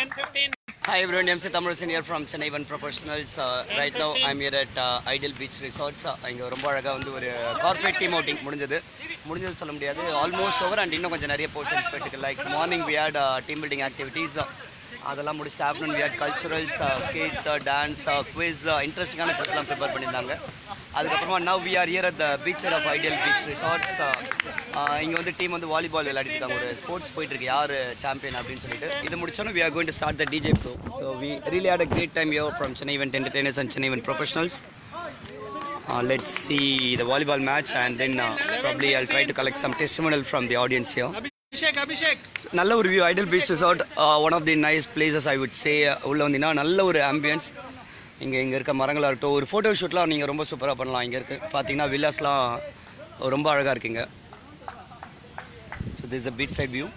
10, 15. Hi everyone, MC Thamurasan here from Chennai One Professionals. Uh, right now I'm here at uh, Ideal Beach Resorts. Uh, இங்க ரொம்ப அழகா வந்து ஒரு corporate team outing முடிஞ்சது முடிஞ்சது சொல்ல முடியாது ஆல்மோஸ்ட் ஓவர் அண்ட் இன்னும் கொஞ்சம் நிறைய போர்ஷன்ஸ் போயிட்டு like morning we had team building activities அதெல்லாம் முடிச்சு afternoon we had culturals skit dance quiz இன்ட்ரெஸ்டிங்கான ட்ரெஸ்லாம் ப்ரிப்பேர் பண்ணியிருந்தாங்க அதுக்கப்புறமா now we are here at the beach side of Ideal Beach Resorts இங்கே வந்து டீம் வந்து வாலிபால் விளையாடிட்டு இருக்காங்க ஒரு ஸ்போர்ட்ஸ் போயிட்டு இருக்கு யார் சாம்பியன் அப்படின்னு சொல்லிட்டு இது முடிச்சோன்னு we are going to start the DJ bro so we really had a great time yo from Chennai event entertainers and Chennai event professionals uh, let's see the volleyball match and then uh, probably I'll try to collect some testimonial from the audience here Abhishek, Abhishek. நல்ல ஒரு view Ideal Beach Resort one of the nice places I would say உள்ள வந்தீங்கன்னா நல்ல ஒரு ambience இங்கே இங்கே இருக்க மரங்களாக இருக்கட்டும் ஒரு ஃபோட்டோ ஷூட்லாம் நீங்கள் ரொம்ப சூப்பராக பண்ணலாம் இங்கே இருக்கு பார்த்தீங்கன்னா வில்லாஸ்லாம் ரொம்ப அழகாக இருக்குங்க so this a beach side view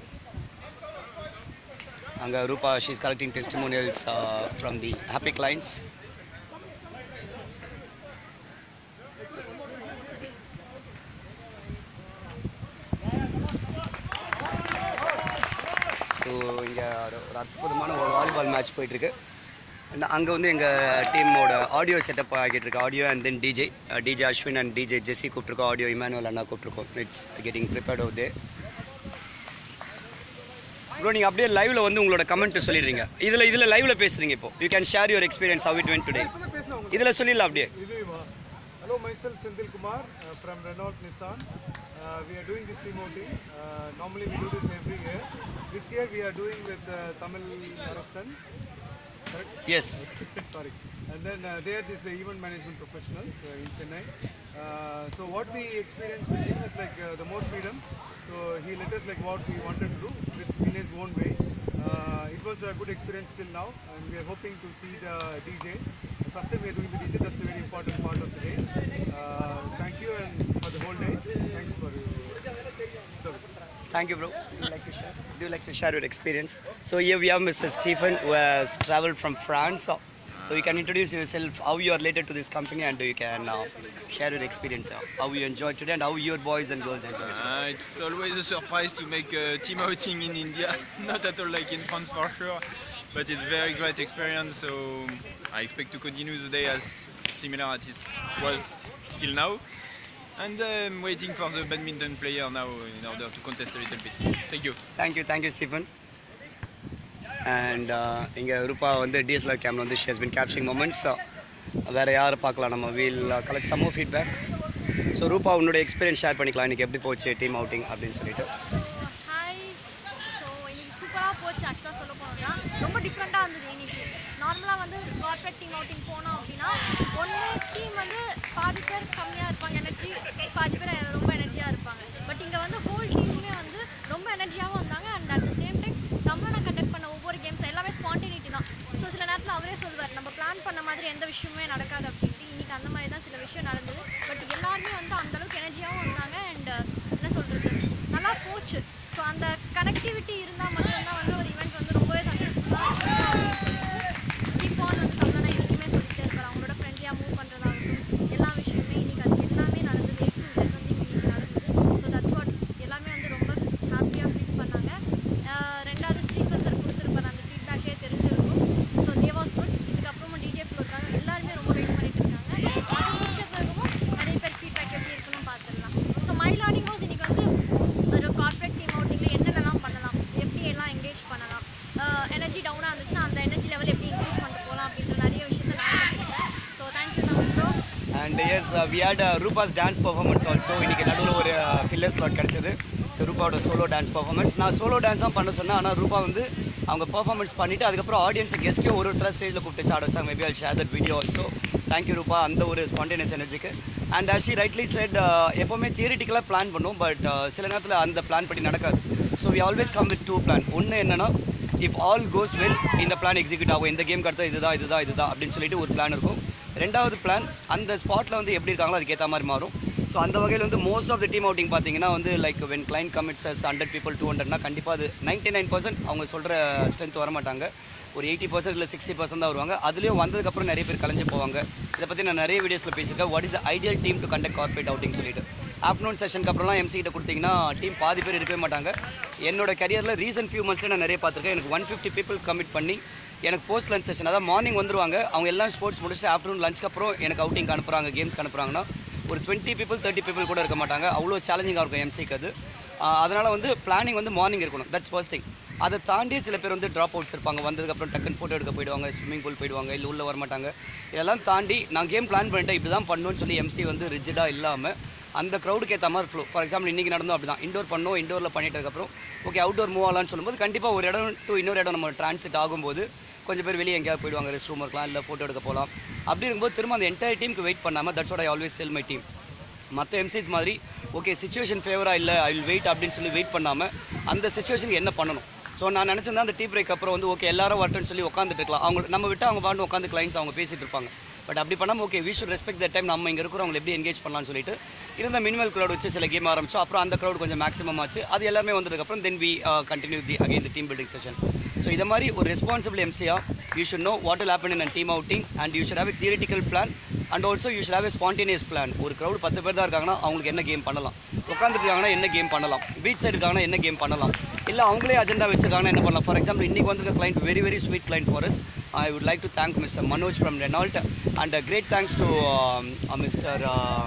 அங்கே Rupa she's collecting testimonials from the happy clients so இங்கே ஒரு ஒரு அற்புதமான ஒரு வாலிபால் மேட்ச் போயிட்டுருக்கு அங்கே வந்து எங்கள் டீமோட ஆடியோ செட்டப் ஆகிட்டு இருக்கு audio and then DJ DJ Ashwin and DJ Jessie கூப்பிட்ருக்கோம் ஆடியோ இமானுவல் அண்ணா கூப்பிட்ருக்கோம் இட்ஸ் கெட்டிங் ப்ரிப்பேர்ட் ஆகுது ப்ரோ நீங்கள் அப்படியே லைவ்ல வந்து உங்களோட கமெண்ட் சொல்லிடுறீங்க இதில் இதில் லைவ்ல பேசுறீங்க இப்போ you can share your experience how it went today இதில் சொல்லிடலாம் அப்படியே இதுவா Hello, myself Senthil Kumar uh, from Renault Nissan. Uh, we are doing this team outing. Uh, normally we do this every year. This year we are doing with uh, Tamil Arasan. Correct? Yes Sorry. And then uh, there is the event management professionals uh, in Chennai. Uh, so what we experienced with him is like uh, the more freedom. So he let us like what we wanted to do with, in his own way. Uh, it was a good experience till now, and we are hoping to see the DJ. First time we are doing the DJ. That's a very important part of the day. Uh, thank you and for the whole day. Thanks for your service. Thank you, bro. Would you like to share? Would you like to share your experience? So here we have Mr. Stephen, who has traveled from France. So you can introduce yourself, how you are related to this company, and you can uh, share your experience, uh, how you enjoyed today, and how your boys and girls enjoyed today. Uh, it's always a surprise to make a team outing in India. Not at all like in France for sure, but it's very great experience. So I expect to continue the day as similar as it was till now. And I'm waiting for the badminton player now in order to contest a little bit. Thank you. Thank you, thank you, Stephen. And இங்கே ரூபா வந்து DSLR கேமில் வந்து she has been capturing moments வேறு யாரை பார்க்கலாம் நம்ம we'll collect some more feedback so Rupa உன்னோட experience share பண்ணிக்கலாம் இன்றைக்கி எப்படி போச்சு டீம் அவுட்டிங் அப்படின்னு சொல்லிட்டு ஹாய் ஸோ இன்னைக்கு சூப்பராக போச்சு ஆக்சுவலாக சொல்ல போனோம்னா ரொம்ப டிஃப்ரெண்ட்டாக இருந்தது இன்னைக்கு நார்மலாக வந்து கார்பரேட் டீம் அவுட்டிங் போனோம் அப்படின்னா ஒன்று டீம் வந்து பாதி பேர் கம்மியாக இருப்பாங்க எனர்ஜி பாதி பேர் ரொம்ப எனர்ஜியாக இருப்பாங்க பட் இங்கே வந்து ஹோல் டீமுமே வந்து ரொம்ப எனர்ஜியாகவும் வந்தாங்க and at the same time நம்மளை கண்டக்ட் பண்ண ஒவ்வொரு கேம்ஸ் எல்லாமே ஸ்பான்டினிட்டி தான் ஸோ சில நேரத்தில் அவரே சொல்வார் நம்ம பிளான் பண்ண மாதிரி எந்த விஷயமே நடக்காது அப்படின்ட்டு இன்னைக்கு அந்த மாதிரி தான் சில விஷயம் நடந்தது பட் எல்லாருமே வந்து அந்த அளவுக்கு எனர்ஜியாகவும் வந்தாங்க அண்ட் என்ன சொல்கிறது நல்லா போச்சு ஸோ அந்த கனெக்டிவிட்டி இருந்தால் மட்டும்தான் வந்து ஒரு ஈவெண்ட் வந்து ரொம்பவே சக்ஸஸ்ஃபுல்லாக கீப் ஆன் வந்து தமிழ் என்றைக்குமே சொல்லிட்டே இருப்பார் அவங்களோட ஃப்ரெண்ட்லியாக மூவ் பண்ணுறதாகட்டும் எல்லா விஷயமே இன்னைக்கு அது எல்லாமே நடந்தது ஏ டு Z வந்து இன்னைக்கு நடந்தது ஸோ தட்ஸ் வாட் எல்லாமே வந்து ரொம்ப ஹாப்பியாக ஃபீல் பண்ணாங்க ஆஹ் ரெண்டாவது ஸ்டீஃபன் சார் கொடுத்துருப்பார் அந்த ஃபீட்பேக்கே தெரிஞ்சிருக்கும் ஸோ தே வாஸ் குட் இதுக்கப்புறமும் டிஜே ஃப்ளோருக்காக எல்லாருமே ரொம்ப வெயிட் பண்ணிட்டு இருக்காங்க அது முடிச்ச பிறகும் நிறைய பேர் ஃபீட்பேக் எப்படி இருக்குன்னு பார்த்துடலாம் ஸோ மை லேர்னிங் வாஸ் இன்னைக்கு வந்து ஒரு கார்ப்பரேட் டீம் அவுட்டிங்கில் என்னென்னலாம் பண்ணலாம் எப்படி எல்லாம் என்கேஜ் பண்ணலாம் எனர்ஜி டவுனாக இருந்துச்சுன்னா அந்த எனர்ஜி லெவல் எப்படி இன்க்ரீஸ் பண்ணிட்டு போகலாம் அப்படின்ற நிறைய விஷயத்த நான் கற்றுக்கிட்டேன் ஸோ தேங்க்யூ நான் bro and yes we had Rupa's dance performance also இன்னைக்கு நடுவில் ஒரு ஃபில்லர் ஸ்லாட் கிடச்சிது ஸோ ரூபாவோட சோலோ டான்ஸ் பர்ஃபார்மன்ஸ் நான் சோலோ டான்ஸ் தான் பண்ண சொன்னேன் ஆனால் ரூபா வந்து அவங்க பர்ஃபார்மன்ஸ் பண்ணிவிட்டு அதுக்கப்புறம் ஆடியன்ஸ் கெஸ்ட்டையும் ஒரு ஒரு ஸ்டேஜில் கூப்பிட்டு ஆட வச்சாங்க maybe I'll share that video also thank you Rupa அந்த ஒரு ஸ்பான்டேனியஸ் எனர்ஜிக்கு அண்ட் ஆஷி ரைட்லி செட் எப்போவுமே தியரிட்டிக்கலாக பிளான் பண்ணும் பட் சில நேரத்தில் அந்த பிளான் படி நடக்காது so we always come with two plan ஒன்று என்னன்னா இஃப் ஆல் கோஸ் வெல் இந்த பிளான் எக்ஸிக்யூட் ஆகும் இந்த கேம் அடுத்த இதுதான் இதுதான் இதுதான் அப்படின்னு சொல்லிட்டு ஒரு பிளான் இருக்கும் ரெண்டாவது பிளான் அந்த ஸ்பாட்டில் வந்து எப்படி இருக்காங்களோ அதுக்கேற்ற மாதிரி மாறும் ஸோ அந்த வகையில் வந்து most of the team outing பார்த்தீங்கன்னா வந்து like when client commits hundred people two ஹண்ட்ரட்னா கண்டிப்பாக அது நைன்ட்டி நைன் பர்சன்ட் அவங்க சொல்கிற ஸ்ட்ரென்த் வர மாட்டாங்க ஒரு எயிட்டி பர்சன்ட் இல்லை சிக்ஸ்டி பர்சன்ட் தான் வருவாங்க அதுலேயும் வந்ததுக்கப்புறம் நிறைய பேர் கலைஞ்சு போவாங்க இதை பற்றி நான் நிறைய வீடியோஸில் பேசியிருக்கேன் what is ideal team to conduct corporate outing சொல்லிட்டு ஆஃப்டர்நூன் செஷனுக்கு அப்புறம்லாம் எம்சி கிட்ட கொடுத்தீங்கன்னா டீம் பாதி பேர் இருக்கவே மாட்டாங்க என்னோட கரியரில் ரீசன்ட் ஃபியூ மந்த்ஸில் நான் நிறைய பார்த்துருக்கேன் எனக்கு ஒன் ஃபிஃப்டி பீப்புள் கமிட் பண்ணி எனக்கு போஸ்ட் லஞ்ச் செஷன் அதாவது மார்னிங் வந்துருவாங்க அவங்க எல்லாம் ஸ்போர்ட்ஸ் முடிச்சுட்டு ஆஃப்டர்நூன் லஞ்சுக்கு அப்புறம் எனக்கு அவுட்டிங் அனுப்புகிறாங்க கேம்ஸ்க்கு அனுப்புகிறாங்கன்னா ஒரு டுவெண்ட்டி பீப்புள் தேர்ட்டி பீப்புள் கூட இருக்க மாட்டாங்க அவ்வளோ சேலஞ்சிங்காக இருக்கும் எம்சிக்கு அது அதனால் வந்து பிளானிங் வந்து மார்னிங் இருக்கணும் தட்ஸ் ஃபர்ஸ்ட் திங் அதை தாண்டி சில பேர் வந்து ட்ராப் அவுட்ஸ் இருப்பாங்க வந்ததுக்கப்புறம் டக்குன்னு ஃபோட்டோ எடுக்க போயிடுவாங்க ஸ்விம்மிங் பூல் போயிடுவாங்க இல்லை உள்ளே வரமாட்டாங்க இதெல்லாம் தாண்டி நான் கேம் பிளான் பண்ணிட்டேன் இப்படி தான் பண்ணணும்னு சொல்லி எம்சி வந்து ரிஜிடாக இல்லாமல் அந்த க்ரௌடுக்கு ஏற்ற மாதிரி ஃப்ளோ ஃபார் எக்ஸாம்பிள் இன்றைக்கி நடந்தோம் அப்படி தான் இண்டோர் பண்ணோம் இண்டோரில் பண்ணிட்டதுக்கப்புறம் ஓகே அவுட்டோர் மூவ் ஆகலாம்னு சொல்லும்போது கண்டிப்பாக ஒரு இடம் டு இன்னொரு இடம் நம்ம டிரான்சிட் ஆகும்போது கொஞ்சம் பேர் வெளியே எங்கேயாவது போயிடுவாங்க ரெஸ்ட் ரூம் இருக்கலாம் இல்லை ஃபோட்டோ எடுக்க போகலாம் அப்படி இருக்கும்போது திரும்ப அந்த என்டையர் டீமுக்கு வெயிட் பண்ணாமல் that's what I always tell my team மற்ற எம்சிஸ் மாதிரி ஓகே சுச்சுவேஷன் ஃபேவராக இல்லை ஐ வில் வெயிட் அப்படின்னு சொல்லி வெயிட் பண்ணாமல் அந்த சுச்சுவேஷனுக்கு என்ன பண்ணணும் ஸோ நான் நினச்சிருந்தா அந்த டீ பிரேக் அப்புறம் வந்து ஓகே எல்லாரும் வரட்டும்னு சொல்லி உட்காந்துட்டு இருக்கலாம் அவங்க நம்ம விட்டு அவங்க பாட்டு உட்காந்து கிளைண்ட்ஸ் அவங்க பேசிட்டு இருப்பாங்க பட் அப்படி பண்ணாமல் okay we should respect the time நம்ம இங்கே இருக்கிறவங்களை எப்படி என்கேஜ் பண்ணலாம்னு சொல்லிட்டு இருந்த மினிமல் க்ரௌட் வச்சு சில கேம் ஆரம்பிச்சோம் அப்புறம் அந்த க்ரௌட் கொஞ்சம் மேக்ஸிமம் ஆச்சு அது எல்லாமே வந்ததுக்கப்புறம் then we continue the again the team building session so இதை மாதிரி ஒரு ரெஸ்பான்சிபிள் எம்சியா you should know what will happen in a team outing and you should have a theoretical plan and also you should have a spontaneous plan ஒரு crowd பத்து பேர் தான் இருக்காங்கன்னா அவங்களுக்கு என்ன கேம் பண்ணலாம் உட்காந்துட்டு இருக்காங்கன்னா என்ன கேம் பண்ணலாம் பீச் சைடு இருக்காங்கன்னா என்ன கேம் பண்ணலாம் இல்லை அவங்களே அஜெண்டா வச்சிருக்காங்கன்னா என்ன பண்ணலாம் ஃபார் எக்ஸாம்பிள் இன்னைக்கு வந்திருக்க client very very sweet client for us I would like to thank mister Manoj from Renault and great thanks to mister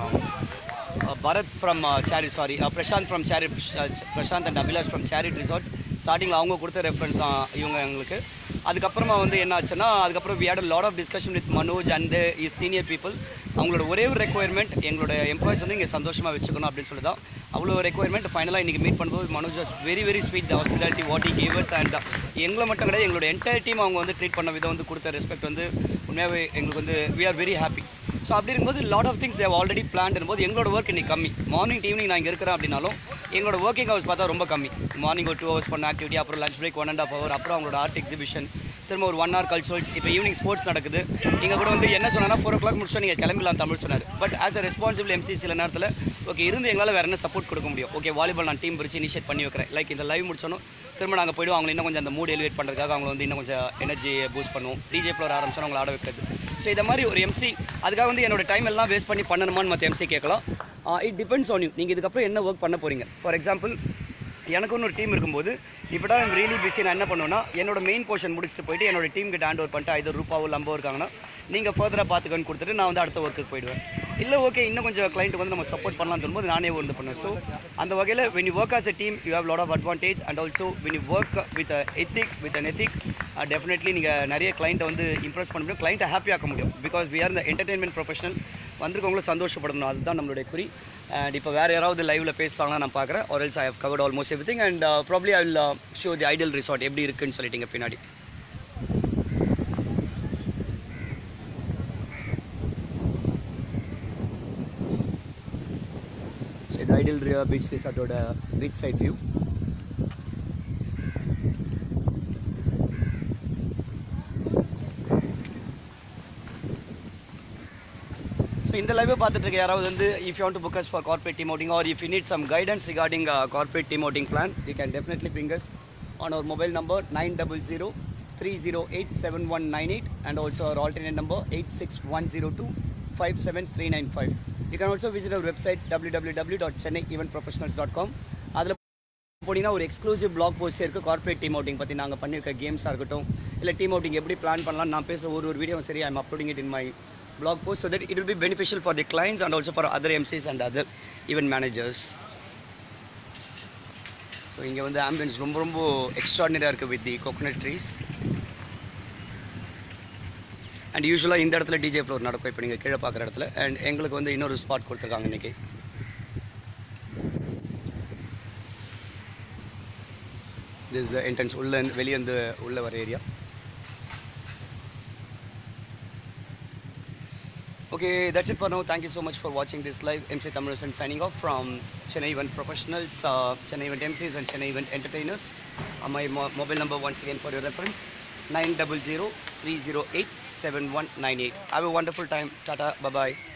uh, Bharat from uh, Chariot, sorry, uh, Prashant from Chariot, uh, Prashant and Abhilash from Chariot Resorts. ஸ்டார்டிங்கில் அவங்க கொடுத்த reference தான் இவங்க எங்களுக்கு அதுக்கப்புறமா வந்து என்ன ஆச்சுன்னா அதுக்கப்புறம் we had lot of discussion with Manoj and his senior people அவங்களோட ஒரே ஒரு ரெக்குயர்மெண்ட் எங்களோட எம்ப்ளாயிஸ் வந்து இங்கே சந்தோஷமாக வச்சுக்கணும் அப்படின்னு சொல்லி தான் அவ்வளோ ரெக்குயர்மெண்ட் ஃபைனலாக இன்றைக்கி மீட் பண்ணும்போது Manoj was very very sweet hospitality what he gave us and எங்களை மட்டும் கிடையாது எங்களோட என்டையர் டீம் அவங்க வந்து ட்ரீட் பண்ண விதம் வந்து கொடுத்த ரெஸ்பெக்ட் வந்து உண்மையாகவே எங்களுக்கு வந்து we are very happy so அப்படி இருக்கும்போது lot of things they already plan போது எங்களோட ஒர்க் இன்னைக்கு கம்மி மார்னிங் ஈவினிங் நான் இங்கே இருக்கிறேன் அப்படின்னாலும் எங்களோட ஒர்க்கிங் ஹவர்ஸ் பார்த்தா ரொம்ப கம்மி மார்னிங் ஒரு டூ ஹவர்ஸ் பண்ண ஆக்டிவிட்டி அப்புறம் lunch break one and half hour அப்புறம் அவங்களோட ஆர்ட் எக்ஸிபிஷன் திரும்ப ஒரு ஒன் ஹவர் கல்ச்சுரல்ஸ் இப்போ ஈவினிங் ஸ்போர்ட்ஸ் நடக்குது நீங்கள் கூட வந்து என்ன சொன்னா ஃபோர் ஓ கிளாக் முடிச்சா நீங்கள் கிளம்பிடலாம் தமிழ் சொன்னார் but as a responsible MC சில நேரத்தில் ஓகே இருந்து எங்களால் வேறு என்ன சப்போர்ட் கொடுக்க முடியும் ஓகே வாலிபால் நான் டீம் பிரிச்சு இனிஷியேட் பண்ணி வைக்கிறேன் லைக் இந்த லைவ் முடிச்சோன்னு திரும்ப நாங்கள் போய்டுவோம் அவங்களை இன்னும் கொஞ்சம் அந்த மூட் எலிவேட் பண்ணுறதுக்காக அவங்களை வந்து இன்னும் கொஞ்சம் எனர்ஜி பூஸ்ட் பண்ணுவோம் டிஜே ஃப்ளோர் ஆரம்பிச்சோம் அவங்களை ஆட வைக்கிறது ஸோ இந்த மாதிரி ஒரு எம்சி அதுக்காக வந்து என்னோட டைம் எல்லாம் வேஸ்ட் பண்ணி பண்ணணுமான்னு மற்ற எம்சி கேட்கலாம் இட் டிபெண்ட்ஸ் ஆன் யூ நீங்கள் இதுக்கப்புறம் என்ன ஒர்க் பண்ண போகிறீங்க ஃபார் எக்ஸாம்பிள் எனக்குன்னு ஒரு டீம் இருக்கும்போது இப்போ தான் ஐம் ரியலி பிஸி நான் என்ன பண்ணுவேன்னா என்னோட மெயின் போர்ஷன் முடிச்சுட்டு போயிட்டு என்னோட டீம் கிட்ட ஹேண்ட் ஓவர் பண்ணிட்டு ஐதர் ரூபாவோ லம்போ இருக்காங்கன்னா நீங்கள் ஃபர்தராக பார்த்துக்கன்னு கொடுத்துட்டு நான் வந்து அடுத்த ஒர்க்குக்கு போயிடுவேன் இல்லை ஓகே இன்னும் கொஞ்சம் கிளைண்ட்டுக்கு வந்து நம்ம சப்போர்ட் பண்ணலாம்னு சொல்லும்போது நானே வந்து பண்ணுவேன் ஸோ அந்த வகையில் when you work as a team you have lot of advantage and also when you work with a ethic with an ethic uh, definitely நீங்கள் நிறைய கிளைண்ட்டை வந்து இம்ப்ரெஸ் பண்ண முடியும் கிளைண்ட்டை ஹாப்பி ஆக்க முடியும் because we are the entertainment professional வந்திருக்கவங்களும் சந்தோஷப்படணும் அதுதான் நம்மளுடைய குறி அண்ட் இப்போ வேறு யாராவது லைவில் பேசுகிறாங்கன்னா நான் பார்க்குறேன் or else I have covered almost everything and uh, probably I will uh, show the ideal resort எப்படி இருக்குன்னு சொல்லிட்டீங்க பின்னாடி ஸோ இது ஐடியல் பீச் ரிசார்ட்டோட பீச் சைட் வியூ ஸோ இந்த லைவை பார்த்துட்டு இருக்க யாராவது வந்து if you want to book us for corporate team outing or if you need some guidance regarding corporate team outing plan you can definitely ping us on our mobile number nine double zero three zero eight seven one nine eight and also our alternate number eight six one zero two five seven three nine five you can also visit our website W W W dot Chennai event professionals dot com அதில் போனீங்கன்னா ஒரு exclusive blog post இருக்குது corporate team outing பற்றி நாங்கள் பண்ணியிருக்க கேம்ஸாக இருக்கட்டும் இல்லை team outing எப்படி பிளான் பண்ணலாம் நான் பேசுகிற ஒரு ஒரு வீடியோ சரி I'm uploading it in my blog post so that it will be beneficial for the clients and also for other MCs and other event managers. So இங்கே வந்து ஆம்பியன்ஸ் ரொம்ப ரொம்ப எக்ஸ்ட்ராடினரியாக இருக்குது with the coconut trees and யூஸ்வலாக இந்த இடத்துல DJ floor நடக்கும் இப்போ நீங்கள் கீழே பார்க்குற இடத்துல அண்ட் எங்களுக்கு வந்து இன்னொரு ஸ்பாட் கொடுத்துருக்காங்க இன்றைக்கி திஸ் என்ட்ரன்ஸ் உள்ள வெளியே வந்து உள்ள வர area Okay, that's it for now. Thank you so much for watching this live. MC Thamarasan signing off from Chennai Event Professionals, uh, Chennai Event MCs and Chennai Event Entertainers. Uh, my mo- mobile number once again for your reference, 900 308 7198. Have a wonderful time. Tata. Bye-bye.